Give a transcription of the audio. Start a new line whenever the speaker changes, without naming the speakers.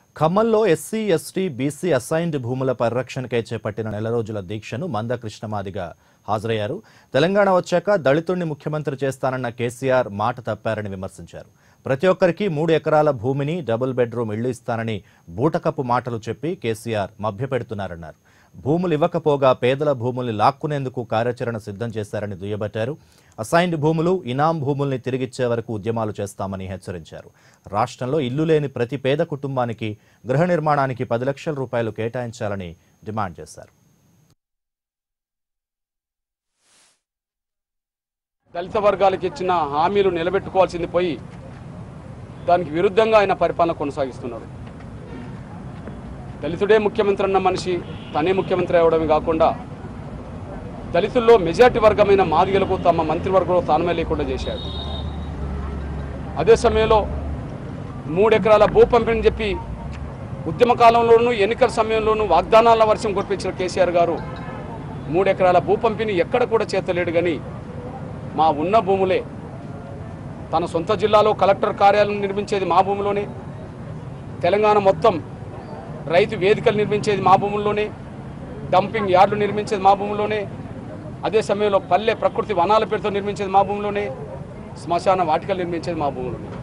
ఖమ్మంలో SC ST BC assigned భూముల పరిరక్షణకై చేపట్టిన నెల రోజుల దీక్షను మంద కృష్ణమాదిగా హాజరయ్యారు తెలంగాణ వచ్చాక దళితుణ్ణి ముఖ్యమంత్రి చేస్తానన్న కేసీఆర్ మాట తప్పారని విమర్శించారు ప్రతి ఒక్కరికి మూడు ఎకరాల భూమిని డబుల్ బెడ్రూమ్ ఇళ్లు ఇస్తానని బూటకపు మాటలు చెప్పి కేసీఆర్ మభ్యపెడుతున్నారన్నారు భూములు ఇవ్వకపోగా పేదల భూముల్ని లాక్కునేందుకు కార్యాచరణ సిద్ధం చేశారని దుయ్యబట్టారు అసైన్డ్ భూములు ఇనాం భూముల్ని తిరిగిచ్చే వరకు ఉద్యమాలు చేస్తామని హెచ్చరించారు రాష్ట్రంలో ఇల్లు లేని ప్రతి పేద కుటుంబానికి గృహ నిర్మాణానికి పది లక్షల రూపాయలు కేటాయించాలని డిమాండ్ చేశారు
దళిత వర్గాలకు ఇచ్చిన హామీలు నిలబెట్టుకోవాల్సింది పోయి దానికి విరుద్ధంగా ఆయన పరిపాలన కొనసాగిస్తున్నాడు దళితుడే ముఖ్యమంత్రి అన్న మనిషి తనే ముఖ్యమంత్రి అవ్వడమే కాకుండా దళితుల్లో మెజార్టీ వర్గమైన మాదిగలకు తమ మంత్రివర్గంలో స్థానమే లేకుండా చేశాడు అదే సమయంలో మూడెకరాల భూ పంపిణీ చెప్పి ఉద్యమ కాలంలోనూ ఎన్నికల సమయంలోనూ వాగ్దానాల వర్షం కురిపించిన కేసీఆర్ గారు మూడెకరాల భూ పంపిణీ ఎక్కడ కూడా చేతలేడు కానీ మా ఉన్న భూములే తన సొంత జిల్లాలో కలెక్టర్ కార్యాలయం నిర్మించేది మా భూమిలోనే తెలంగాణ మొత్తం రైతు వేదికలు నిర్మించేది మా భూముల్లోనే డంపింగ్ యార్డులు నిర్మించేది మా భూమిలోనే అదే సమయంలో పల్లె ప్రకృతి వనాల పేరుతో నిర్మించేది మా భూమిలోనే శ్మశాన వాటికలు నిర్మించేది మా భూమిలోనే